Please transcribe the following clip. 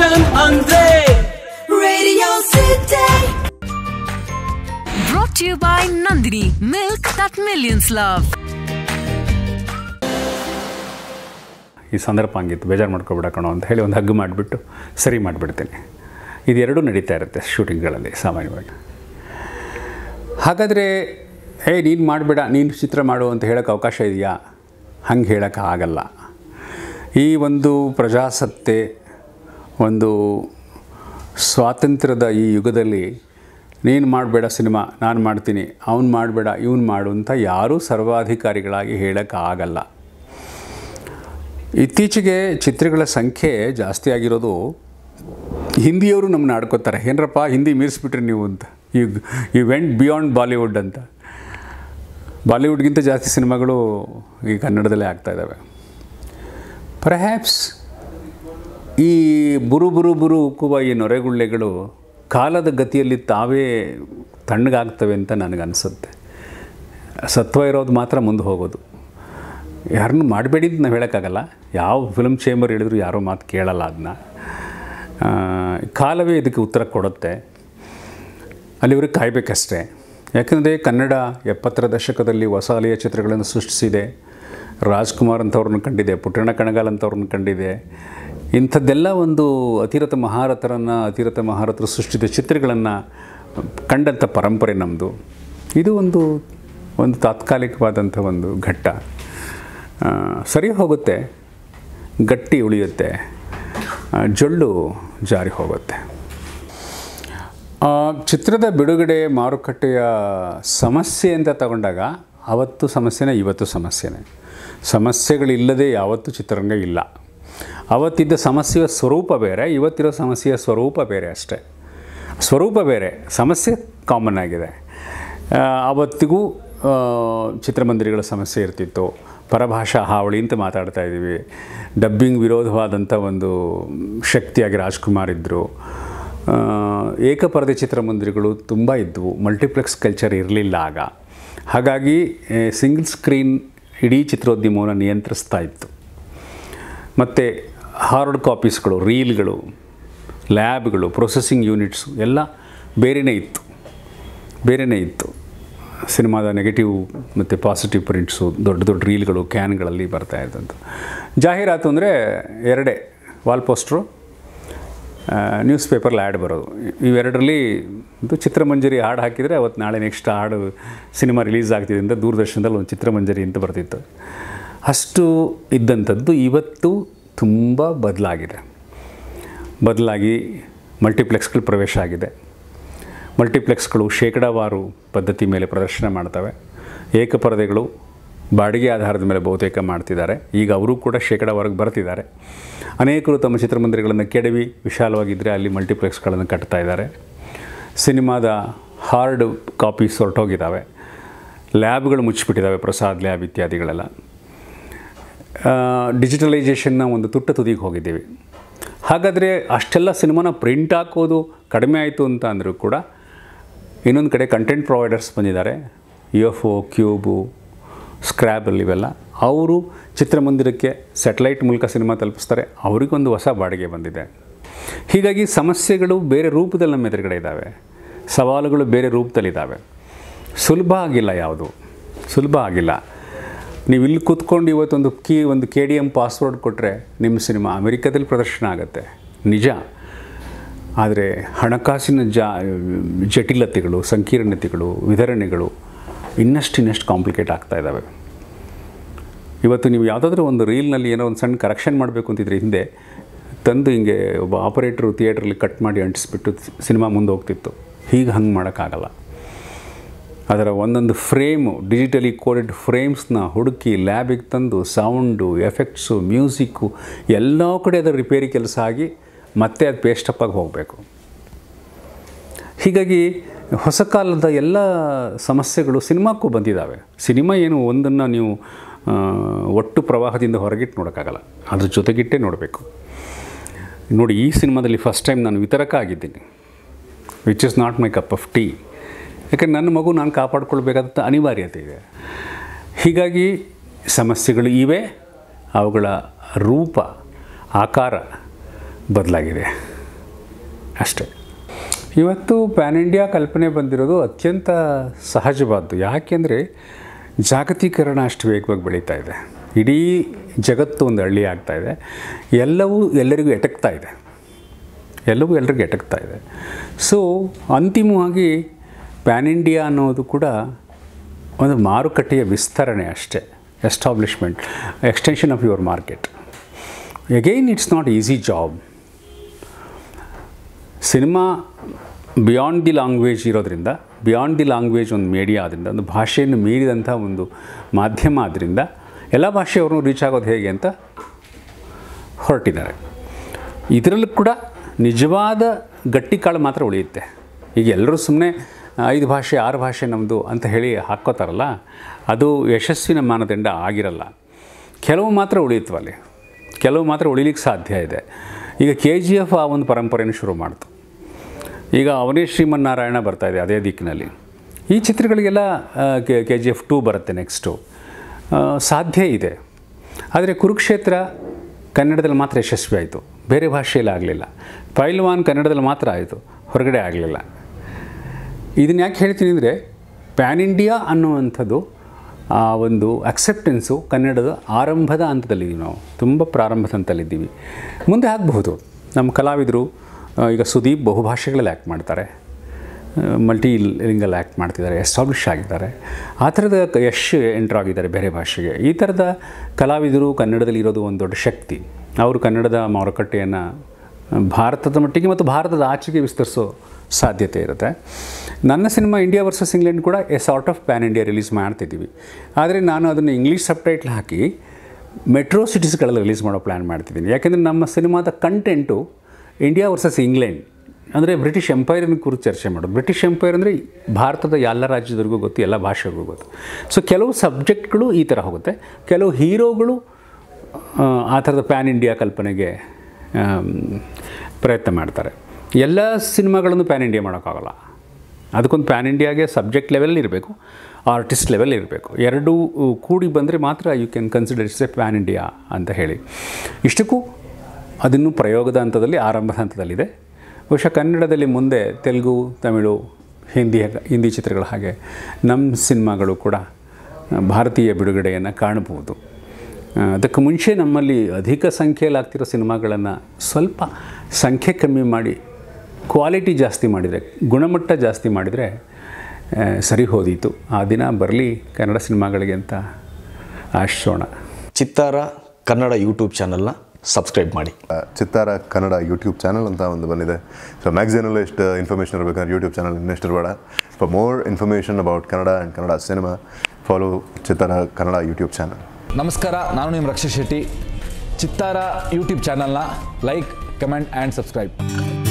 Film ಅಂದ್ರೆ Radio City. Brought to you by Nandini, milk that millions love. ಈ ಸಂದರ್ಭ ಹಂಗಿತ್ತು ಬೇಜಾರು ಮಾಡ್ಕೊಬಿಡ ಕಣೋ ಅಂತ ಹೇಳಿ ಒಂದು ಹಗ್ಗು ಮಾಡಿಬಿಟ್ಟು ಸರಿ ಮಾಡಿಬಿಡ್ತೀನಿ ಇದೆರಡೂ ನಡೀತಾ ಇರುತ್ತೆ ಶೂಟಿಂಗ್ಗಳಲ್ಲಿ ಸಾಮಾನ್ಯವಾಗಿ ಹಾಗಾದರೆ ಏ ನೀನು ಮಾಡಬೇಡ ನೀನು ಚಿತ್ರ ಮಾಡು ಅಂತ ಹೇಳೋಕ್ಕೆ ಅವಕಾಶ ಇದೆಯಾ ಹಂಗೆ ಹೇಳೋಕ್ಕೆ ಆಗಲ್ಲ ಈ ಒಂದು ಪ್ರಜಾಸತ್ತೆ ಒಂದು ಸ್ವಾತಂತ್ರ್ಯದ ಈ ಯುಗದಲ್ಲಿ ನೀನು ಮಾಡಬೇಡ ಸಿನಿಮಾ ನಾನು ಮಾಡ್ತೀನಿ ಅವ್ನು ಮಾಡಬೇಡ ಇವನು ಮಾಡು ಅಂತ ಯಾರೂ ಸರ್ವಾಧಿಕಾರಿಗಳಾಗಿ ಹೇಳೋಕ್ಕೆ ಆಗಲ್ಲ ಇತ್ತೀಚೆಗೆ ಚಿತ್ರಗಳ ಸಂಖ್ಯೆ ಜಾಸ್ತಿ ಆಗಿರೋದು ಹಿಂದಿಯವರು ನಮ್ಮನ್ನ ಆಡ್ಕೋತಾರೆ ಏನರಪ್ಪ ಹಿಂದಿ ಮೀರಿಸ್ಬಿಟ್ರಿ ನೀವು ಅಂತ you you went beyond Bollywood ಅಂತ ಬಾಲಿವುಡ್ಗಿಂತ ಜಾಸ್ತಿ ಸಿನಿಮಾಗಳು ಈ ಕನ್ನಡದಲ್ಲೇ ಆಗ್ತಾ ಇದ್ದಾವೆ ಪರ್ಹ್ಯಾಪ್ಸ್ ಈ ಬುರು ಬುರು ಬುರು ಉಕ್ಕುವ ಈ ನೊರೆಗುಳ್ಳೆಗಳು ಕಾಲದ ಗತಿಯಲ್ಲಿ ತಾವೇ ತಣ್ಣಗಾಗ್ತವೆ ಅಂತ ನನಗನ್ಸುತ್ತೆ ಸತ್ವ ಇರೋದು ಮಾತ್ರ ಮುಂದೆ ಹೋಗೋದು ಯಾರನ್ನೂ ಮಾಡಬೇಡಿ ಅಂತ ನಾವು ಹೇಳೋಕ್ಕಾಗಲ್ಲ ಯಾವ ಫಿಲ್ಮ್ ಚೇಂಬರ್ ಹೇಳಿದ್ರು ಯಾರೋ ಮಾತು ಕೇಳಲ್ಲ ಅದನ್ನ ಆ, ಕಾಲವೇ ಇದಕ್ಕೆ ಉತ್ತರ ಕೊಡುತ್ತೆ ಅಲ್ಲಿವರೆಗೆ ಕಾಯಬೇಕಷ್ಟೇ ಯಾಕಂದರೆ ಕನ್ನಡ ಎಪ್ಪತ್ತರ ದಶಕದಲ್ಲಿ ಹೊಸ ಅಲೆಯ ಚಿತ್ರಗಳನ್ನು ಸೃಷ್ಟಿಸಿದೆ ರಾಜ್ಕುಮಾರ್ ಅಂಥವ್ರನ್ನ ಕಂಡಿದೆ ಪುಟ್ಟಣ್ಣ ಕಣಗಾಲ್ ಅಂಥವ್ರನ್ನ ಕಂಡಿದೆ ಇಂಥದ್ದೆಲ್ಲ ಒಂದು ಅತಿರಥ ಮಹಾರಥರನ್ನು ಅತಿರಥ ಮಹಾರಥರು ಸೃಷ್ಟಿಸಿದ ಚಿತ್ರಗಳನ್ನು ಕಂಡಂಥ ಪರಂಪರೆ ನಮ್ಮದು ಇದು ಒಂದು ಒಂದು ತಾತ್ಕಾಲಿಕವಾದಂಥ ಒಂದು ಘಟ್ಟ ಆ, ಸರಿ ಹೋಗುತ್ತೆ ಗಟ್ಟಿ ಉಳಿಯುತ್ತೆ ಆ, ಜೊಳ್ಳು ಜಾರಿ ಹೋಗುತ್ತೆ ಆ, ಚಿತ್ರದ ಬಿಡುಗಡೆ ಮಾರುಕಟ್ಟೆಯ ಸಮಸ್ಯೆ ಅಂತ ತಗೊಂಡಾಗ ಅವತ್ತು ಸಮಸ್ಯೆನೇ ಇವತ್ತು ಸಮಸ್ಯೆನೇ ಸಮಸ್ಯೆಗಳಿಲ್ಲದೆ ಯಾವತ್ತೂ ಚಿತ್ರರಂಗ ಇಲ್ಲ ಅವತ್ತಿದ್ದ ಸಮಸ್ಯೆಯ ಸ್ವರೂಪ ಬೇರೆ ಇವತ್ತಿರೋ ಸಮಸ್ಯೆಯ ಸ್ವರೂಪ ಬೇರೆ ಅಷ್ಟೇ ಸ್ವರೂಪ ಬೇರೆ ಸಮಸ್ಯೆ ಕಾಮನ್ ಆಗಿದೆ ಆ, ಅವತ್ತಿಗೂ ಆ, ಚಿತ್ರಮಂದಿರಗಳ ಸಮಸ್ಯೆ ಇರ್ತಿತ್ತು ಪರಭಾಷಾ ಹಾವಳಿ ಅಂತ ಮಾತಾಡ್ತಾ ಇದ್ದೀವಿ ಡಬ್ಬಿಂಗ್ ವಿರೋಧವಾದಂಥ ಒಂದು ಶಕ್ತಿಯಾಗಿ ರಾಜ್ಕುಮಾರ್ ಇದ್ದರು ಆ, ಏಕಪರದೆ ಚಿತ್ರಮಂದಿರಗಳು ತುಂಬ ಇದ್ದವು ಮಲ್ಟಿಪ್ಲೆಕ್ಸ್ ಕಲ್ಚರ್ ಇರಲಿಲ್ಲ ಆಗ ಹಾಗಾಗಿ ಸಿಂಗಲ್ ಸ್ಕ್ರೀನ್ ಇಡೀ ಚಿತ್ರೋದ್ಯಮವನ್ನು ನಿಯಂತ್ರಿಸ್ತಾ ಇತ್ತು ಮತ್ತು ಹಾರ್ಡ್ ಕಾಪೀಸ್ಗಳು ರೀಲ್ಗಳು ಲ್ಯಾಬ್ಗಳು ಪ್ರೊಸೆಸಿಂಗ್ ಯೂನಿಟ್ಸು ಎಲ್ಲ ಬೇರೆಯೇ ಇತ್ತು ಬೇರೆಯೇ ಇತ್ತು ಸಿನಿಮಾದ ನೆಗೆಟಿವ್ ಮತ್ತು ಪಾಸಿಟಿವ್ ಪ್ರಿಂಟ್ಸು ದೊಡ್ಡ ದೊಡ್ಡ ರೀಲ್ಗಳು ಕ್ಯಾನ್ಗಳಲ್ಲಿ ಬರ್ತಾ ಇದ್ದಂಥ ಜಾಹೀರಾತು ಅಂದರೆ ಎರಡೇ ವಾಲ್ ಪೋಸ್ಟ್ರು ನ್ಯೂಸ್ ಪೇಪರ್ಲಿ ಆ್ಯಡ್ ಬರೋದು ಇವೆರಡರಲ್ಲಿ ಇದು ಚಿತ್ರಮಂಜರಿ ಹಾಡು ಹಾಕಿದರೆ ಅವತ್ತು ನಾಳೆ ನೆಕ್ಸ್ಟ್ ಹಾಡು ಸಿನಿಮಾ ರಿಲೀಸ್ ಆಗ್ತಿದೆ ಅಂತ ದೂರದರ್ಶನದಲ್ಲಿ ಒಂದು ಚಿತ್ರಮಂಜರಿ ಅಂತ ಬರ್ತಿತ್ತು ಅಷ್ಟು ಇದ್ದಂಥದ್ದು ಇವತ್ತು ತುಂಬ ಬದಲಾಗಿದೆ ಬದಲಾಗಿ ಮಲ್ಟಿಪ್ಲೆಕ್ಸ್ಗಳು ಪ್ರವೇಶ ಆಗಿದೆ ಮಲ್ಟಿಪ್ಲೆಕ್ಸ್ಗಳು ಶೇಕಡಾವಾರು ಪದ್ಧತಿ ಮೇಲೆ ಪ್ರದರ್ಶನ ಮಾಡ್ತವೆ ಏಕಪರದೆಗಳು ಬಾಡಿಗೆ ಆಧಾರದ ಮೇಲೆ ಬಹುತೇಕ ಮಾಡ್ತಿದ್ದಾರೆ ಈಗ ಅವರು ಕೂಡ ಶೇಕಡಾವಾರಿಗೆ ಬರ್ತಿದ್ದಾರೆ ಅನೇಕರು ತಮ್ಮ ಚಿತ್ರಮಂದಿರಗಳನ್ನು ಕೆಡವಿ ವಿಶಾಲವಾಗಿದ್ದರೆ ಅಲ್ಲಿ ಮಲ್ಟಿಪ್ಲೆಕ್ಸ್ಗಳನ್ನು ಕಟ್ತಾ ಇದ್ದಾರೆ ಸಿನಿಮಾದ ಹಾರ್ಡ್ ಕಾಪೀಸ್ ಹೊರಟೋಗಿದ್ದಾವೆ ಲ್ಯಾಬ್ಗಳು ಮುಚ್ಚಿಬಿಟ್ಟಿದ್ದಾವೆ ಪ್ರಸಾದ್ ಲ್ಯಾಬ್ ಇತ್ಯಾದಿಗಳೆಲ್ಲ ಡಿಜಿಟಲೈಸೇಷನ್ನ ಒಂದು ತುಟ್ಟ ತುದಿಗೆ ಹೋಗಿದ್ದೀವಿ ಹಾಗಾದರೆ ಅಷ್ಟೆಲ್ಲ ಸಿನಿಮಾನ ಪ್ರಿಂಟ್ ಹಾಕೋದು ಕಡಿಮೆ ಆಯಿತು ಅಂತ ಅಂದರೂ ಕೂಡ ಇನ್ನೊಂದು ಕಡೆ ಕಂಟೆಂಟ್ ಪ್ರೊವೈಡರ್ಸ್ ಬಂದಿದ್ದಾರೆ U F O Qube Scrabble ಇವೆಲ್ಲ ಅವರು ಚಿತ್ರಮಂದಿರಕ್ಕೆ ಸ್ಯಾಟಲೈಟ್ ಮೂಲಕ ಸಿನಿಮಾ ತಲುಪಿಸ್ತಾರೆ ಅವರಿಗೊಂದು ಹೊಸ ಬಾಡಿಗೆ ಬಂದಿದೆ ಹೀಗಾಗಿ ಸಮಸ್ಯೆಗಳು ಬೇರೆ ರೂಪದಲ್ಲಿ ನಮ್ಮ ಎದುರುಗಡೆ ಇದ್ದಾವೆ ಸವಾಲುಗಳು ಬೇರೆ ರೂಪದಲ್ಲಿದ್ದಾವೆ ಸುಲಭ ಆಗಿಲ್ಲ ಯಾವುದು ಸುಲಭ ಆಗಿಲ್ಲ ನೀವು ಇಲ್ಲಿ ಕೂತ್ಕೊಂಡು ಇವತ್ತೊಂದು ಕೀ ಒಂದು ಕೆ ಡಿ ಎಮ್ ಪಾಸ್ವರ್ಡ್ ಕೊಟ್ಟರೆ ನಿಮ್ಮ ಸಿನಿಮಾ ಅಮೆರಿಕದಲ್ಲಿ ಪ್ರದರ್ಶನ ಆಗುತ್ತೆ ನಿಜ ಆದರೆ ಹಣಕಾಸಿನ ಜಾ ಜಟಿಲತೆಗಳು ಸಂಕೀರ್ಣತೆಗಳು ವಿತರಣೆಗಳು ಇನ್ನಷ್ಟು ಇನ್ನಷ್ಟು ಕಾಂಪ್ಲಿಕೇಟ್ ಆಗ್ತಾ ಇದ್ದಾವೆ ಇವತ್ತು ನೀವು ಯಾವುದಾದ್ರೂ ಒಂದು ರೀಲ್ನಲ್ಲಿ ಏನೋ ಒಂದು ಸಣ್ಣ ಕರೆಕ್ಷನ್ ಮಾಡಬೇಕು ಅಂತಿದ್ರೆ ಹಿಂದೆ ತಂದು ಹಿಂಗೆ ಒಬ್ಬ ಆಪರೇಟ್ರು ಥಿಯೇಟ್ರಲ್ಲಿ ಕಟ್ ಮಾಡಿ ಅಂಟಿಸ್ಬಿಟ್ಟು ಸಿನಿಮಾ ಮುಂದೆ ಹೋಗ್ತಿತ್ತು ಹೀಗೆ ಹಂಗೆ ಮಾಡೋಕ್ಕಾಗಲ್ಲ ಅದರ ಒಂದೊಂದು ಫ್ರೇಮು ಡಿಜಿಟಲಿ ಕೋಡೆಡ್ ಫ್ರೇಮ್ಸ್ನ ಹುಡುಕಿ ಲ್ಯಾಬಿಗೆ ತಂದು ಸೌಂಡು ಎಫೆಕ್ಟ್ಸು ಮ್ಯೂಸಿಕ್ಕು ಎಲ್ಲ ಕಡೆ ಅದರ ರಿಪೇರಿ ಕೆಲಸ ಆಗಿ ಮತ್ತೆ ಅದು ಪೇಸ್ಟಪ್ಪಾಗಿ ಹೋಗಬೇಕು ಹೀಗಾಗಿ ಹೊಸ ಕಾಲದ ಎಲ್ಲ ಸಮಸ್ಯೆಗಳು ಸಿನಿಮಾಕ್ಕೂ ಬಂದಿದ್ದಾವೆ ಸಿನಿಮಾ ಏನು ಒಂದನ್ನು ನೀವು ಆ, ಒಟ್ಟು ಪ್ರವಾಹದಿಂದ ಹೊರಗಿಟ್ಟು ನೋಡೋಕ್ಕಾಗಲ್ಲ ಅದ್ರ ಜೊತೆಗಿಟ್ಟೇ ನೋಡಬೇಕು ನೋಡಿ ಈ ಸಿನಿಮಾದಲ್ಲಿ ಫಸ್ಟ್ ಟೈಮ್ ನಾನು ವಿತರಕ ಆಗಿದ್ದೀನಿ which is not my cup of tea ಯಾಕಂದ್ರೆ ನನ್ನ ಮಗು ನಾನು ಕಾಪಾಡ್ಕೊಳ್ಬೇಕಾದಂಥ ಅನಿವಾರ್ಯತೆ ಇದೆ ಹೀಗಾಗಿ ಸಮಸ್ಯೆಗಳು ಇವೆ ಅವುಗಳ ರೂಪ ಆಕಾರ ಬದಲಾಗಿದೆ ಅಷ್ಟೇ ಇವತ್ತು ಪ್ಯಾನ್ ಇಂಡಿಯಾ ಕಲ್ಪನೆ ಬಂದಿರೋದು ಅತ್ಯಂತ ಸಹಜವಾದ್ದು ಯಾಕೆಂದರೆ ಜಾಗತೀಕರಣ ಅಷ್ಟು ವೇಗವಾಗಿ ಬೆಳೀತಾ ಇದೆ ಇಡೀ ಜಗತ್ತು ಒಂದು ಹಳ್ಳಿ ಆಗ್ತಾ ಇದೆ ಎಲ್ಲವೂ ಎಲ್ಲರಿಗೂ ಎಟಕ್ತಾ ಇದೆ ಎಲ್ಲವೂ ಎಲ್ರಿಗೂ ಎಟಕ್ತಾ ಇದೆ ಸೊ ಅಂತಿಮವಾಗಿ ಪ್ಯಾನ್ ಇಂಡಿಯಾ ಅನ್ನೋದು ಕೂಡ ಒಂದು ಮಾರುಕಟ್ಟೆಯ ವಿಸ್ತರಣೆ ಅಷ್ಟೇ establishment extension of your market again it's not easy job cinema beyond the language ಇರೋದ್ರಿಂದ ಬಿಯಾಂಡ್ ದಿ ಲ್ಯಾಂಗ್ವೇಜ್ ಒಂದು ಮೀಡಿಯಾ ಆದ್ದರಿಂದ ಒಂದು ಭಾಷೆಯನ್ನು ಮೀರಿದಂಥ ಒಂದು ಮಾಧ್ಯಮ ಆದ್ದರಿಂದ ಎಲ್ಲ ಭಾಷೆಯವರು ರೀಚ್ ಆಗೋದು ಹೇಗೆ ಅಂತ ಹೊರಟಿದ್ದಾರೆ ಇದರಲ್ಲೂ ಕೂಡ ನಿಜವಾದ ಗಟ್ಟಿ ಕಾಳು ಮಾತ್ರ ಉಳಿಯುತ್ತೆ ಈಗ ಎಲ್ಲರೂ ಸುಮ್ಮನೆ ಐದು ಭಾಷೆ ಆರು ಭಾಷೆ ನಮ್ಮದು ಅಂತ ಹೇಳಿ ಹಾಕ್ಕೋತಾರಲ್ಲ ಅದು ಯಶಸ್ವಿನ ಮಾನದಂಡ ಆಗಿರಲ್ಲ ಕೆಲವು ಮಾತ್ರ ಉಳಿಯುತ್ತವಲ್ಲಿ ಕೆಲವು ಮಾತ್ರ ಉಳಿಲಿಕ್ಕೆ ಸಾಧ್ಯ ಇದೆ ಈಗ ಕೆ ಜಿ ಎಫ್ ಆ ಒಂದು ಪರಂಪರೆಯನ್ನು ಶುರು ಮಾಡ್ತು ಈಗ ಅವನೇ ಶ್ರೀಮನ್ನಾರಾಯಣ ಬರ್ತಾ ಇದೆ ಅದೇ ದಿಕ್ಕಿನಲ್ಲಿ ಈ ಚಿತ್ರಗಳಿಗೆಲ್ಲ ಕೆ ಜಿ ಎಫ್ ಟೂ ಬರುತ್ತೆ ನೆಕ್ಸ್ಟು ಸಾಧ್ಯ ಇದೆ ಆದರೆ ಕುರುಕ್ಷೇತ್ರ ಕನ್ನಡದಲ್ಲಿ ಮಾತ್ರ ಯಶಸ್ವಿ ಆಯಿತು ಬೇರೆ ಭಾಷೆಯಲ್ಲಿ ಆಗಲಿಲ್ಲ ಪೈಲ್ವಾನ್ ಕನ್ನಡದಲ್ಲಿ ಮಾತ್ರ ಆಯಿತು ಹೊರಗಡೆ ಆಗಲಿಲ್ಲ ಇದನ್ನು ಯಾಕೆ ಹೇಳ್ತೀನಿ ಅಂದರೆ ಪ್ಯಾನ್ ಇಂಡಿಯಾ ಅನ್ನುವಂಥದ್ದು ಆ ಒಂದು ಅಕ್ಸೆಪ್ಟೆನ್ಸು ಕನ್ನಡದ ಆರಂಭದ ಹಂತದಲ್ಲಿದ್ದೀವಿ ನಾವು ತುಂಬ ಪ್ರಾರಂಭದ ಹಂತದಲ್ಲಿದ್ದೀವಿ ಮುಂದೆ ಆಗಬಹುದು ನಮ್ಮ ಕಲಾವಿದರು ಆ, ಈಗ ಸುದೀಪ್ ಬಹುಭಾಷೆಗಳಲ್ಲಿ ಆ್ಯಕ್ಟ್ ಮಾಡ್ತಾರೆ ಮಲ್ಟಿ ಲಿಂಗಲ್ ಆ್ಯಕ್ಟ್ ಮಾಡ್ತಿದ್ದಾರೆ ಎಸ್ಟಾಬ್ಲಿಷ್ ಆಗಿದ್ದಾರೆ ಆ ಥರದ ಕ- ಯಶ್ ಎಂಟ್ರ್ ಆಗಿದ್ದಾರೆ ಬೇರೆ ಭಾಷೆಗೆ ಈ ಥರದ ಕಲಾವಿದರು ಕನ್ನಡದಲ್ಲಿ ಇರೋದು ಒಂದು ದೊಡ್ಡ ಶಕ್ತಿ ಅವರು ಕನ್ನಡದ ಮಾರುಕಟ್ಟೆಯನ್ನು ಭಾರತದ ಮಟ್ಟಿಗೆ ಮತ್ತು ಭಾರತದ ಆಚೆಗೆ ವಿಸ್ತರಿಸೋ ಸಾಧ್ಯತೆ ಇರುತ್ತೆ ನನ್ನ ಸಿನಿಮಾ ಇಂಡಿಯಾ ವರ್ಸಸ್ ಇಂಗ್ಲೆಂಡ್ ಕೂಡ a sort of pan India release ಮಾಡ್ತಿದ್ದೀವಿ ಆದರೆ ನಾನು ಅದನ್ನು ಇಂಗ್ಲೀಷ್ ಸಬ್ಟೈಟ್ಲ್ ಹಾಕಿ ಮೆಟ್ರೋ ಸಿಟೀಸ್ಗಳಲ್ಲಿ ರಿಲೀಸ್ ಮಾಡೋ ಪ್ಲ್ಯಾನ್ ಮಾಡ್ತಿದ್ದೀನಿ ಯಾಕೆಂದರೆ ನಮ್ಮ ಸಿನಿಮಾದ ಕಂಟೆಂಟು ಇಂಡಿಯಾ ವರ್ಸಸ್ ಇಂಗ್ಲೆಂಡ್ ಅಂದರೆ ಬ್ರಿಟಿಷ್ ಎಂಪೈರಿನ ಕುರಿತು ಚರ್ಚೆ ಮಾಡೋದು ಬ್ರಿಟಿಷ್ ಎಂಪೈರ್ ಅಂದರೆ ಭಾರತದ ಎಲ್ಲ ರಾಜ್ಯದವ್ರಿಗೂ ಗೊತ್ತು ಎಲ್ಲ ಭಾಷೆಗೂ ಗೊತ್ತು ಸೊ ಕೆಲವು ಸಬ್ಜೆಕ್ಟ್ಗಳು ಈ ಥರ ಹೋಗುತ್ತೆ ಕೆಲವು ಹೀರೋಗಳು ಆ, ಆ ಥರದ ಪ್ಯಾನ್ ಇಂಡಿಯಾ ಕಲ್ಪನೆಗೆ ಆಮ್, ಪ್ರಯತ್ನ ಮಾಡ್ತಾರೆ ಎಲ್ಲ ಸಿನಿಮಾಗಳನ್ನು ಪ್ಯಾನ್ ಇಂಡಿಯಾ ಮಾಡೋಕ್ಕಾಗಲ್ಲ ಅದಕ್ಕೊಂದು ಪ್ಯಾನ್ ಇಂಡಿಯಾಗೆ ಸಬ್ಜೆಕ್ಟ್ ಲೆವೆಲ್ ಇರಬೇಕು ಆರ್ಟಿಸ್ಟ್ ಲೆವೆಲ್ ಇರಬೇಕು ಎರಡೂ ಕೂಡಿ ಬಂದರೆ ಮಾತ್ರ you can consider it's a pan India ಅಂತ ಹೇಳಿ ಇಷ್ಟಕ್ಕೂ ಅದನ್ನು ಪ್ರಯೋಗದ ಹಂತದಲ್ಲಿ ಆರಂಭದ ಹಂತದಲ್ಲಿದೆ ಬಹುಶಃ ಕನ್ನಡದಲ್ಲಿ ಮುಂದೆ ತೆಲುಗು ತಮಿಳು ಹಿಂದಿ ಹಿಂದಿ ಚಿತ್ರಗಳ ಹಾಗೆ ನಮ್ಮ ಸಿನಿಮಾಗಳು ಕೂಡ ಆ, ಭಾರತೀಯ ಬಿಡುಗಡೆಯನ್ನು ಕಾಣಬಹುದು ಆ, ಅದಕ್ಕೆ ಮುಂಚೆ ನಮ್ಮಲ್ಲಿ ಅಧಿಕ ಸಂಖ್ಯೆಯಲ್ಲಿ ಆಗ್ತಿರೋ ಸಿನಿಮಾಗಳನ್ನು ಸ್ವಲ್ಪ ಸಂಖ್ಯೆ ಕಮ್ಮಿ ಮಾಡಿ ಕ್ವಾಲಿಟಿ ಜಾಸ್ತಿ ಮಾಡಿದರೆ ಗುಣಮಟ್ಟ ಜಾಸ್ತಿ ಮಾಡಿದರೆ ಆ, ಸರಿ ಹೋದೀತು ಆ ದಿನ ಬರಲಿ ಕನ್ನಡ ಸಿನಿಮಾಗಳಿಗೆ ಅಂತ ಆಶಿಸೋಣ ಚಿತ್ತಾರ ಕನ್ನಡ ಯೂಟ್ಯೂಬ್ ಚಾನಲ್ನ ಸಬ್ಸ್ಕ್ರೈಬ್ ಮಾಡಿ ಆ, ಚಿತ್ತಾರ ಕನ್ನಡ ಯೂಟ್ಯೂಬ್ ಚಾನಲ್ ಅಂತ ಒಂದು ಬಂದಿದೆ ಸೊ ಮ್ಯಾಗ್ಝಿನಲ್ಲಿ ಎಷ್ಟು ಇನ್ಫಾರ್ಮೇಷನ್ ಇರಬೇಕಂದ್ರೆ ಯೂಟ್ಯೂಬ್ ಚಾನಲ್ ಇನ್ನೆಷ್ಟು ಇರಬೇಡ for more information about Kannada and Kannada cinema follow Chittara Kannada YouTube channel ನಮಸ್ಕಾರ ನಾನು ನಿಮ್ಮ ರಕ್ಷಿತ್ ಶೆಟ್ಟಿ ಚಿತ್ತಾರ ಯೂಟ್ಯೂಬ್ ಚಾನಲ್ನ ಲೈಕ್ ಕಮೆಂಟ್ ಆ್ಯಂಡ್ ಸಬ್ಸ್ಕ್ರೈಬ್